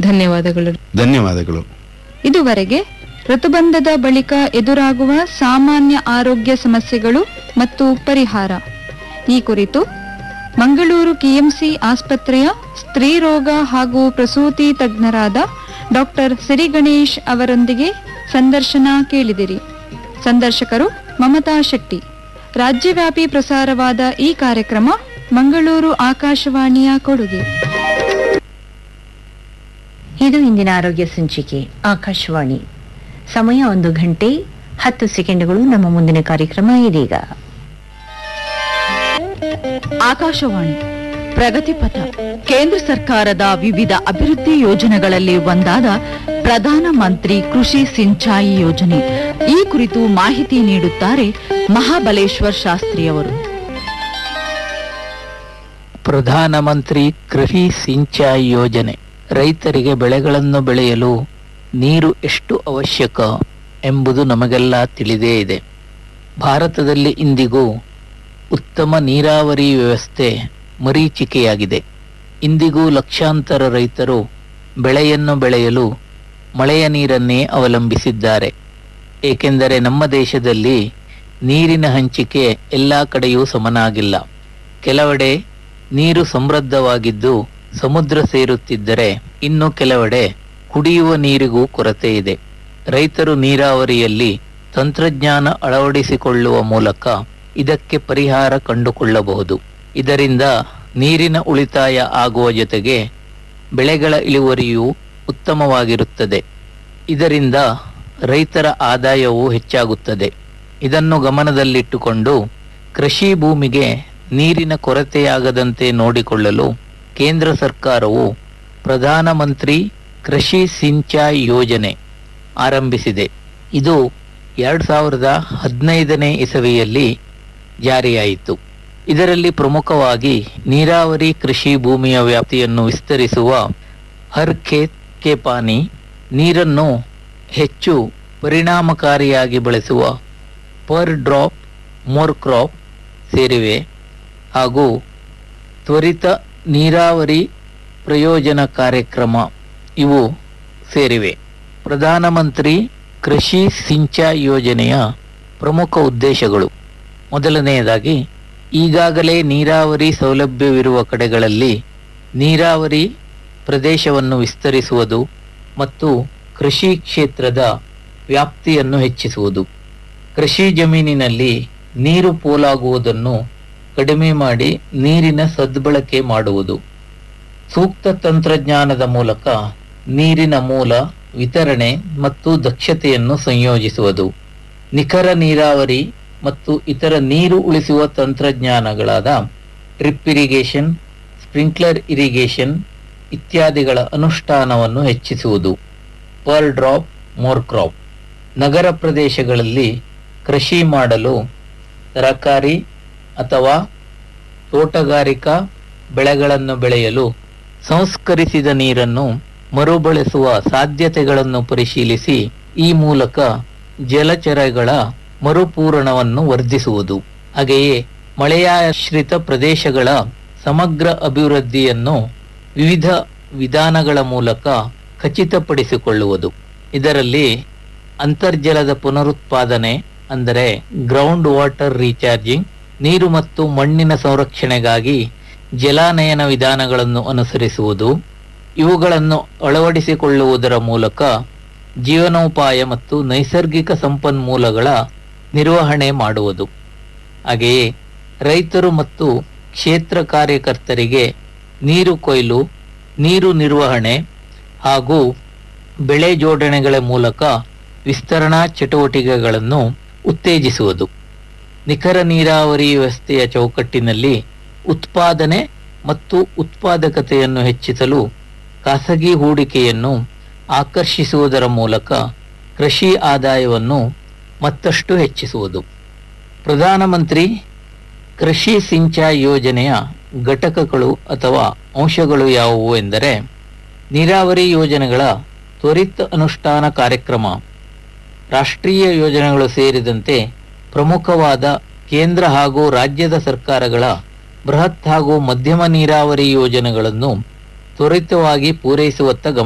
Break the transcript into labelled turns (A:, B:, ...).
A: ಧನ್ಯವಾದಗಳು
B: ಧನ್ಯವಾದಗಳು
C: ಇದುವರೆಗೆ ಋತುಬಂಧದ ಬಳಿಕ ಎದುರಾಗುವ ಸಾಮಾನ್ಯ ಆರೋಗ್ಯ ಸಮಸ್ಯೆಗಳು ಮತ್ತು ಪರಿಹಾರ ಈ ಕುರಿತು ಮಂಗಳೂರು ಕೆಎಂಸಿ ಆಸ್ಪತ್ರೆಯ ಸ್ತ್ರೀ ರೋಗ ಹಾಗೂ ಪ್ರಸೂತಿ ತಜ್ಞರಾದ ಡಾಕ್ಟರ್ ಸಿರಿ ಗಣೇಶ್ ಅವರೊಂದಿಗೆ ಸಂದರ್ಶನ ಕೇಳಿದಿರಿ ಸಂದರ್ಶಕರು ಮಮತಾ ಶೆಟ್ಟಿ ರಾಜ್ಯವ್ಯಾಪಿ ಪ್ರಸಾರವಾದ ಈ ಕಾರ್ಯಕ್ರಮ ಮಂಗಳೂರು ಆಕಾಶವಾಣಿಯ ಕೊಡುಗೆ
D: ಇದು ಇಂದಿನ ಆರೋಗ್ಯ ಸಂಚಿಕೆ ಆಕಾಶವಾಣಿ ಸಮಯ ಒಂದು ಗಂಟೆ ಹತ್ತು ಸೆಕೆಂಡ್ಗಳು ನಮ್ಮ ಮುಂದಿನ ಕಾರ್ಯಕ್ರಮ ಇದೀಗ
E: ಆಕಾಶವಾಣಿ ಪ್ರಗತಿ ಪಥ ಕೇಂದ್ರ ಸರ್ಕಾರದ ವಿವಿಧ ಅಭಿವೃದ್ಧಿ ಯೋಜನೆಗಳಲ್ಲಿ ಒಂದಾದ ಪ್ರಧಾನ ಮಂತ್ರಿ ಕೃಷಿ ಸಿಂಚಾಯಿ ಯೋಜನೆ ಈ ಕುರಿತು ಮಾಹಿತಿ ನೀಡುತ್ತಾರೆ ಮಹಾಬಲೇಶ್ವರ್ ಶಾಸ್ತ್ರಿಯವರು
F: ಪ್ರಧಾನಮಂತ್ರಿ ಕೃಷಿ ಸಿಂಚಾಯಿ ಯೋಜನೆ ರೈತರಿಗೆ ಬೆಳೆಗಳನ್ನು ಬೆಳೆಯಲು ನೀರು ಎಷ್ಟು ಅವಶ್ಯಕ ಎಂಬುದು ನಮಗೆಲ್ಲ ತಿಳಿದೇ ಇದೆ ಭಾರತದಲ್ಲಿ ಇಂದಿಗೂ ಉತ್ತಮ ನೀರಾವರಿ ವ್ಯವಸ್ಥೆ ಮರೀಚಿಕೆಯಾಗಿದೆ ಇಂದಿಗೂ ಲಕ್ಷಾಂತರ ರೈತರು ಬೆಳೆಯನ್ನು ಬೆಳೆಯಲು ಮಳೆಯ ನೀರನ್ನೇ ಅವಲಂಬಿಸಿದ್ದಾರೆ ಏಕೆಂದರೆ ನಮ್ಮ ದೇಶದಲ್ಲಿ ನೀರಿನ ಹಂಚಿಕೆ ಎಲ್ಲ ಕಡೆಯೂ ಸಮನಾಗಿಲ್ಲ ಕೆಲವೆಡೆ ನೀರು ಸಮೃದ್ಧವಾಗಿದ್ದು ಸಮುದ್ರ ಸೇರುತ್ತಿದ್ದರೆ ಇನ್ನು ಕೆಲವೆಡೆ ಕುಡಿಯುವ ನೀರಿಗೂ ಕೊರತೆ ಇದೆ ರೈತರು ನೀರಾವರಿಯಲ್ಲಿ ತಂತ್ರಜ್ಞಾನ ಅಳವಡಿಸಿಕೊಳ್ಳುವ ಮೂಲಕ ಇದಕ್ಕೆ ಪರಿಹಾರ ಕಂಡುಕೊಳ್ಳಬಹುದು ಇದರಿಂದ ನೀರಿನ ಉಳಿತಾಯ ಆಗುವ ಜೊತೆಗೆ ಬೆಳೆಗಳ ಇಳುವರಿಯೂ ಉತ್ತಮವಾಗಿರುತ್ತದೆ ಇದರಿಂದ ರೈತರ ಆದಾಯವೂ ಹೆಚ್ಚಾಗುತ್ತದೆ ಇದನ್ನು ಗಮನದಲ್ಲಿಟ್ಟುಕೊಂಡು ಕೃಷಿ ಭೂಮಿಗೆ ನೀರಿನ ಕೊರತೆಯಾಗದಂತೆ ನೋಡಿಕೊಳ್ಳಲು ಕೇಂದ್ರ ಸರ್ಕಾರವು ಪ್ರಧಾನಮಂತ್ರಿ ಕೃಷಿ ಸಿಂಚಾಯಿ ಯೋಜನೆ ಆರಂಭಿಸಿದೆ ಇದು ಎರಡ್ ಸಾವಿರದ ಹದಿನೈದನೇ ಇಸವಿಯಲ್ಲಿ ಜಾರಿಯಾಯಿತು ಇದರಲ್ಲಿ ಪ್ರಮುಖವಾಗಿ ನೀರಾವರಿ ಕೃಷಿ ಭೂಮಿಯ ವ್ಯಾಪ್ತಿಯನ್ನು ವಿಸ್ತರಿಸುವ ಹರ್ ಖೇತ್ ಕೆ ಪಾನಿ ನೀರನ್ನು ಹೆಚ್ಚು ಪರಿಣಾಮಕಾರಿಯಾಗಿ ಬಳಸುವ ಪರ್ ಡ್ರಾಪ್ ಮೋರ್ ಕ್ರಾಪ್ ಸೇರಿವೆ ಹಾಗೂ ತ್ವರಿತ ನೀರಾವರಿ ಪ್ರಯೋಜನ ಕಾರ್ಯಕ್ರಮ ಇವು ಸೇರಿವೆ ಪ್ರಧಾನಮಂತ್ರಿ ಕೃಷಿ ಸಿಂಚಾಯಿ ಯೋಜನೆಯ ಪ್ರಮುಖ ಉದ್ದೇಶಗಳು ಮೊದಲನೆಯದಾಗಿ ಈಗಾಗಲೇ ನೀರಾವರಿ ಸೌಲಭ್ಯವಿರುವ ಕಡೆಗಳಲ್ಲಿ ನೀರಾವರಿ ಪ್ರದೇಶವನ್ನು ವಿಸ್ತರಿಸುವುದು ಮತ್ತು ಕೃಷಿ ಕ್ಷೇತ್ರದ ವ್ಯಾಪ್ತಿಯನ್ನು ಹೆಚ್ಚಿಸುವುದು ಕೃಷಿ ಜಮೀನಿನಲ್ಲಿ ನೀರು ಪೋಲಾಗುವುದನ್ನು ಕಡಿಮೆ ಮಾಡಿ ನೀರಿನ ಸದ್ಬಳಕೆ ಮಾಡುವುದು ಸೂಕ್ತ ತಂತ್ರಜ್ಞಾನದ ಮೂಲಕ ನೀರಿನ ಮೂಲ ವಿತರಣೆ ಮತ್ತು ದಕ್ಷತೆಯನ್ನು ಸಂಯೋಜಿಸುವುದು ನಿಖರ ನೀರಾವರಿ ಮತ್ತು ಇತರ ನೀರು ಉಳಿಸುವ ತಂತ್ರಜ್ಞಾನಗಳಾದ ಡ್ರಿಪ್ ಇರಿಗೇಷನ್ ಸ್ಪ್ರಿಂಕ್ಲರ್ ಇರಿಗೇಷನ್ ಇತ್ಯಾದಿಗಳ ಅನುಷ್ಠಾನವನ್ನು ಹೆಚ್ಚಿಸುವುದು ಪರ್ ಡ್ರಾಪ್ ಮೋರ್ ಕ್ರಾಪ್ ನಗರ ಪ್ರದೇಶಗಳಲ್ಲಿ ಕೃಷಿ ಮಾಡಲು ತರಕಾರಿ ಅಥವಾ ತೋಟಗಾರಿಕಾ ಬೆಳೆಗಳನ್ನು ಬೆಳೆಯಲು ಸಂಸ್ಕರಿಸಿದ ನೀರನ್ನು ಮರುಬಳಸುವ ಸಾಧ್ಯತೆಗಳನ್ನು ಪರಿಶೀಲಿಸಿ ಈ ಮೂಲಕ ಜಲಚರಗಳ ಮರುಪೂರಣವನ್ನು ವರ್ಧಿಸುವುದು ಹಾಗೆಯೇ ಮಳೆಯಾಶ್ರಿತ ಪ್ರದೇಶಗಳ ಸಮಗ್ರ ಅಭಿವೃದ್ಧಿಯನ್ನು ವಿವಿಧ ವಿಧಾನಗಳ ಮೂಲಕ ಖಚಿತಪಡಿಸಿಕೊಳ್ಳುವುದು ಇದರಲ್ಲಿ ಅಂತರ್ಜಲದ ಪುನರುತ್ಪಾದನೆ ಅಂದರೆ ಗ್ರೌಂಡ್ ವಾಟರ್ ರೀಚಾರ್ಜಿಂಗ್ ನೀರು ಮತ್ತು ಮಣ್ಣಿನ ಸಂರಕ್ಷಣೆಗಾಗಿ ಜಲಾನಯನ ವಿಧಾನಗಳನ್ನು ಅನುಸರಿಸುವುದು ಇವುಗಳನ್ನು ಅಳವಡಿಸಿಕೊಳ್ಳುವುದರ ಮೂಲಕ ಜೀವನೋಪಾಯ ಮತ್ತು ನೈಸರ್ಗಿಕ ಸಂಪನ್ಮೂಲಗಳ ನಿರ್ವಹಣೆ ಮಾಡುವುದು ಹಾಗೆಯೇ ರೈತರು ಮತ್ತು ಕ್ಷೇತ್ರ ಕಾರ್ಯಕರ್ತರಿಗೆ ನೀರು ಕೊಯ್ಲು ನೀರು ನಿರ್ವಹಣೆ ಹಾಗೂ ಬೆಳೆ ಜೋಡಣೆಗಳ ಮೂಲಕ ವಿಸ್ತರಣಾ ಚಟುವಟಿಕೆಗಳನ್ನು ಉತ್ತೇಜಿಸುವುದು ನಿಖರ ನೀರಾವರಿ ವ್ಯವಸ್ಥೆಯ ಚೌಕಟ್ಟಿನಲ್ಲಿ ಉತ್ಪಾದನೆ ಮತ್ತು ಉತ್ಪಾದಕತೆಯನ್ನು ಹೆಚ್ಚಿಸಲು ಖಾಸಗಿ ಹೂಡಿಕೆಯನ್ನು ಆಕರ್ಷಿಸುವುದರ ಮೂಲಕ ಕೃಷಿ ಆದಾಯವನ್ನು ಮತ್ತಷ್ಟು ಹೆಚ್ಚಿಸುವುದು ಪ್ರಧಾನಮಂತ್ರಿ ಕೃಷಿ ಸಿಂಚಾಯಿ ಯೋಜನೆಯ ಘಟಕಗಳು ಅಥವಾ ಅಂಶಗಳು ಯಾವುವು ಎಂದರೆ ನೀರಾವರಿ ಯೋಜನೆಗಳ ತ್ವರಿತ ಅನುಷ್ಠಾನ ಕಾರ್ಯಕ್ರಮ ರಾಷ್ಟ್ರೀಯ ಯೋಜನೆಗಳು ಸೇರಿದಂತೆ ಪ್ರಮುಖವಾದ ಕೇಂದ್ರ ಹಾಗೂ ರಾಜ್ಯದ ಸರ್ಕಾರಗಳ ಬೃಹತ್ ಹಾಗೂ ಮಧ್ಯಮ ನೀರಾವರಿ ಯೋಜನೆಗಳನ್ನು ತ್ವರಿತವಾಗಿ ಪೂರೈಸುವತ್ತ ಗಮನ